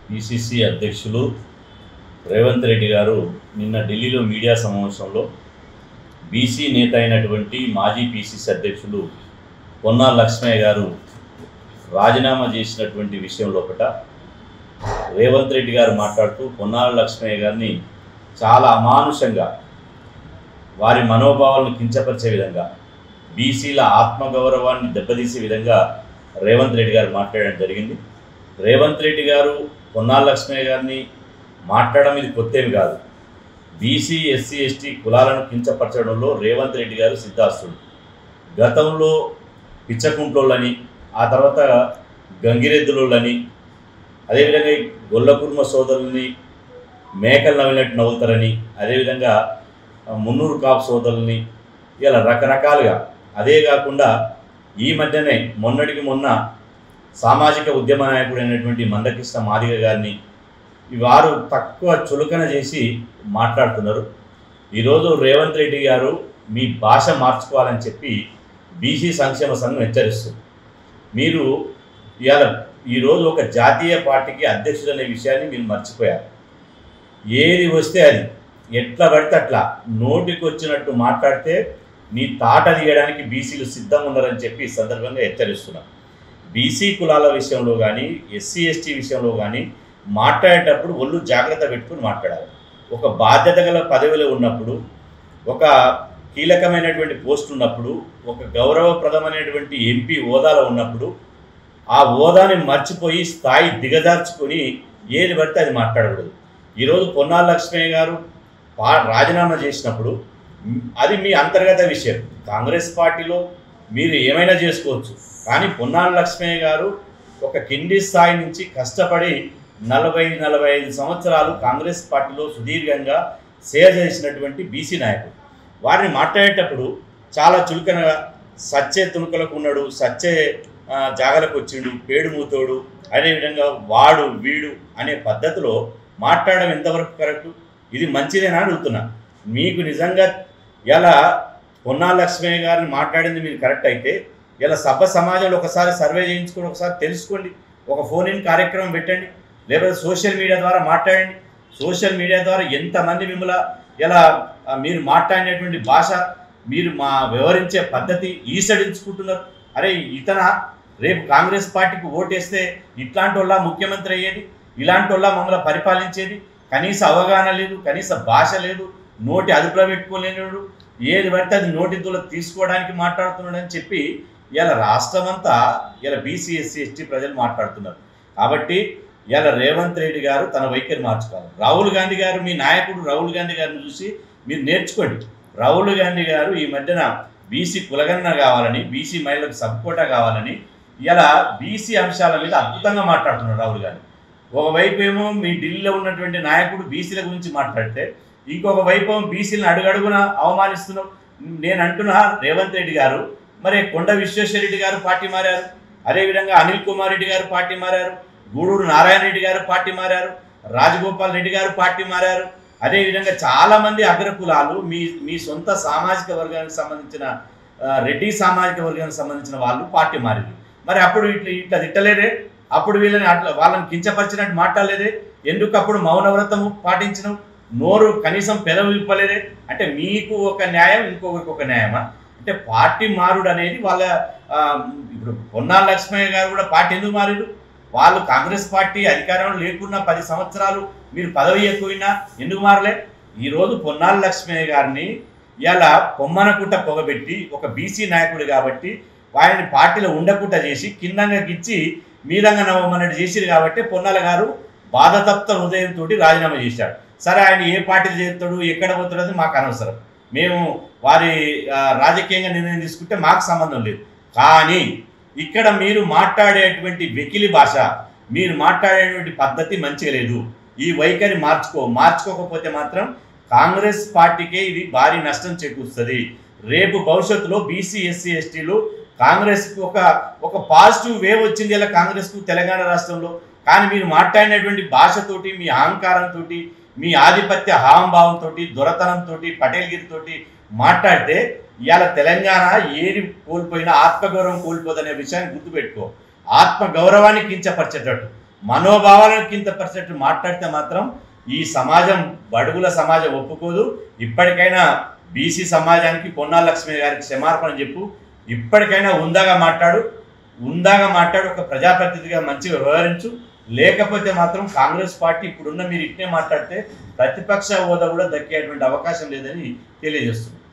PCC అధ్యక్షులు రేవంత్ రెడ్డి గారు నిన్న ఢిల్లీలో మీడియా సమావేశంలో బీసీ నేత అయినటువంటి మాజీ పిసిసి అధ్యక్షులు పొన్నా లక్ష్మయ్య గారు రాజీనామా చేసినటువంటి విషయం లోపట రేవంత్ రెడ్డి గారు మాట్లాడుతూ పొన్నాల లక్ష్మయ్య గారిని చాలా అమానుషంగా వారి మనోభావాలను కించపరిచే విధంగా బీసీల ఆత్మగౌరవాన్ని దెబ్బతీసే విధంగా రేవంత్ రెడ్డి గారు మాట్లాడడం జరిగింది రేవంత్ రెడ్డి గారు పొన్నాల లక్ష్మయ్య గారిని మాట్లాడడం ఇది కొత్తేమి కాదు బీసీ ఎస్సీ ఎస్టీ కులాలను కించపరచడంలో రేవంత్ రెడ్డి గారు సిద్ధాస్తుడు గతంలో పిచ్చకుంట్లోళ్ళని ఆ తర్వాత గంగిరెద్దులోళ్ళని అదేవిధంగా ఈ గొల్లకుర్మ సోదరుల్ని మేకలు నవ్వినట్టు నవ్వుతారని అదేవిధంగా ఆ, మున్నూరు కాపు సోదరుల్ని ఇలా రకరకాలుగా అదే కాకుండా ఈ మధ్యనే మొన్నటికి మొన్న సామాజిక ఉద్యమ నాయకుడైనటువంటి మందకృష్ణ మాదిగ గారిని ఈ వారు తక్కువ చులకన చేసి మాట్లాడుతున్నారు ఈరోజు రేవంత్ రెడ్డి గారు మీ భాష మార్చుకోవాలని చెప్పి బీసీ సంక్షేమ సంఘం హెచ్చరిస్తుంది మీరు ఇవాళ ఈరోజు ఒక జాతీయ పార్టీకి అధ్యక్షుడు అనే విషయాన్ని మీరు మర్చిపోయారు ఏది వస్తే అది ఎట్లా పడితే అట్లా నోటికి వచ్చినట్టు మాట్లాడితే నీ తాట తీయడానికి బీసీలు సిద్ధంగా ఉన్నారని చెప్పి ఈ సందర్భంగా హెచ్చరిస్తున్నాం బీసీ కులాల విషయంలో కానీ ఎస్సీ ఎస్టీ విషయంలో కానీ మాట్లాడేటప్పుడు ఒళ్ళు జాగ్రత్త పెట్టుకుని మాట్లాడాలి ఒక బాధ్యత గల పదవిలో ఉన్నప్పుడు ఒక కీలకమైనటువంటి పోస్ట్ ఉన్నప్పుడు ఒక గౌరవప్రదమైనటువంటి ఎంపీ హోదాలో ఉన్నప్పుడు ఆ హోదాని మర్చిపోయి స్థాయి దిగజార్చుకొని ఏది పడితే అది మాట్లాడకూడదు ఈరోజు పొన్నాల లక్ష్మయ్య గారు పా రాజీనామా చేసినప్పుడు మ్, అది మీ అంతర్గత విషయం కాంగ్రెస్ పార్టీలో మీరు ఏమైనా చేసుకోవచ్చు కానీ పొన్నాల లక్ష్మయ్య గారు ఒక కింది స్థాయి నుంచి కష్టపడి నలభై నలభై ఐదు సంవత్సరాలు కాంగ్రెస్ పార్టీలో సుదీర్ఘంగా సేవ చేసినటువంటి బీసీ నాయకుడు వారిని మాట్లాడేటప్పుడు చాలా చులకనగా సచ్చే తుణుకలకు ఉన్నాడు సచ్చే ఆ, జాగలకు వచ్చిండు పేడు మూతోడు అదేవిధంగా వాడు వీడు అనే పద్ధతిలో మాట్లాడడం ఎంతవరకు కరెక్ట్ ఇది మంచిదేనా అని అడుగుతున్నా మీకు నిజంగా ఇలా పొన్నా లక్ష్మయ్య గారిని మాట్లాడింది మీరు కరెక్ట్ అయితే ఇలా సభ సమాజంలో ఒకసారి సర్వే చేయించుకొని ఒకసారి తెలుసుకోండి ఒక ఫోన్ ఇన్ కార్యక్రమం పెట్టండి లేకపోతే సోషల్ మీడియా ద్వారా మాట్లాడండి సోషల్ మీడియా ద్వారా ఎంతమంది మిమ్మల్ని ఇలా ఆ, మీరు మాట్లాడినటువంటి భాష మీరు మా వ్యవహరించే పద్ధతి ఈసడించుకుంటున్నారు అరే ఇతన రేపు కాంగ్రెస్ పార్టీకి ఓటేస్తే ఇట్లాంటి వాళ్ళ ముఖ్యమంత్రి అయ్యేది ఇలాంటి వాళ్ళ మమ్మల్ని పరిపాలించేది కనీస అవగాహన లేదు కనీస భాష లేదు నోటి అదుపులో పెట్టుకోలేనివాడు ఏది పడితే అది నోటి దూల తీసుకోవడానికి మాట్లాడుతున్నాడు అని చెప్పి ఇలా రాష్ట్రం అంతా ఇలా బీసీ ఎస్సీ ఎస్టీ ప్రజలు మాట్లాడుతున్నారు కాబట్టి ఇలా రేవంత్ రెడ్డి గారు తన వైఖరి మార్చుకోవాలి రాహుల్ గాంధీ గారు మీ నాయకుడు రాహుల్ గాంధీ గారిని చూసి మీరు నేర్చుకోండి రాహుల్ గాంధీ గారు ఈ మధ్యన బీసీ కులగణన కావాలని బీసీ మహిళలకు సబ్కోటా కావాలని ఇలా బీసీ అంశాల మీద అద్భుతంగా మాట్లాడుతున్నారు రాహుల్ గాంధీ ఒకవైపు ఏమో మీ ఢిల్లీలో ఉన్నటువంటి నాయకుడు బీసీల గురించి మాట్లాడితే ఇంకొక వైపు ఏమో బీసీలను అడుగడుగున అవమానిస్తున్నావు నేను అంటున్నా రేవంత్ రెడ్డి గారు మరి కొండ విశ్వేశ్వరరెడ్డి గారు పార్టీ మారారు అదేవిధంగా అనిల్ కుమార్ రెడ్డి గారు పార్టీ మారారు గూడూరు నారాయణ రెడ్డి గారు పార్టీ మారారు రాజగోపాల్ రెడ్డి గారు పార్టీ మారారు అదేవిధంగా చాలా మంది అగ్రకులాలు మీ మీ సొంత సామాజిక వర్గానికి సంబంధించిన ఆ, రెడ్డి సామాజిక వర్గానికి సంబంధించిన వాళ్ళు పార్టీ మారింది మరి అప్పుడు ఇట్లా ఇట్లా తిట్టలేదే అప్పుడు వీళ్ళని అట్లా వాళ్ళని కించపరిచినట్టు మాట్లాడలేదే ఎందుకు అప్పుడు మౌనవ్రతము పాటించడం నోరు కనీసం పెదవి విప్పలేదే అంటే మీకు ఒక న్యాయం ఇంకొకరికి ఒక న్యాయమా అంటే పార్టీ మారుడు అనేది వాళ్ళ ఆ, ఇప్పుడు పొన్నాల లక్ష్మయ్య గారు కూడా పార్టీ ఎందుకు మారారు వాళ్ళు కాంగ్రెస్ పార్టీ అధికారంలో లేకున్నా పది సంవత్సరాలు మీరు పదవి ఎక్కువైనా ఎందుకు మారలే ఈరోజు పొన్నాల లక్ష్మయ్య గారిని ఇలా పొమ్మనకుట్ట పొగబెట్టి ఒక బీసీ నాయకుడు కాబట్టి ఆయనని పార్టీలో ఉండకుండా చేసి కిందంగా గిచ్చి మీదంగా నవ్వమన్నట్టు చేసిరు కాబట్టి పొన్నాల గారు బాధతప్త హృదయంతో రాజీనామా చేశాడు సరే ఆయన ఏ పార్టీలు చేస్తాడు ఎక్కడ పోతాడు అది మాకు అనవసరం మేము వారి ఆ, రాజకీయంగా నిర్ణయం తీసుకుంటే మాకు సంబంధం లేదు కానీ ఇక్కడ మీరు మాట్లాడేటువంటి వెకిలి భాష మీరు మాట్లాడేటువంటి పద్ధతి మంచిగా లేదు ఈ వైఖరి మార్చుకో మార్చుకోకపోతే మాత్రం కాంగ్రెస్ పార్టీకే ఇది భారీ నష్టం చేకూరుస్తుంది రేపు భవిష్యత్తులో బీసీ ఎస్సీ ఎస్టీలు కాంగ్రెస్కి ఒక ఒక పాజిటివ్ వేవ్ వచ్చింది ఇలా కాంగ్రెస్కు తెలంగాణ రాష్ట్రంలో కానీ మీరు మాట్లాడినటువంటి భాషతోటి మీ అహంకారంతో మీ ఆధిపత్య హావంభావంతో దొరతనంతో పటేల్గిరితోటి మాట్లాడితే ఇవాళ తెలంగాణ ఏది కోల్పోయినా ఆత్మగౌరవం కోల్పోదనే విషయాన్ని గుర్తుపెట్టుకో ఆత్మ గౌరవాన్ని కించపరిచేటట్టు మనోభావాలను కింద పరిచేట్టు మాట్లాడితే మాత్రం ఈ సమాజం బడుగుల సమాజం ఒప్పుకోదు ఇప్పటికైనా బీసీ సమాజానికి పొన్నాల లక్ష్మి గారికి క్షమార్పణ చెప్పు ఇప్పటికైనా ఉందాగా మాట్లాడు ఉందాగా మాట్లాడు ఒక ప్రజాప్రతినిధిగా మంచిగా వ్యవహరించు లేకపోతే మాత్రం కాంగ్రెస్ పార్టీ ఇప్పుడున్న మీరు ఇట్నే మాట్లాడితే ప్రతిపక్ష హోదా కూడా దక్కేటువంటి అవకాశం లేదని తెలియజేస్తుంది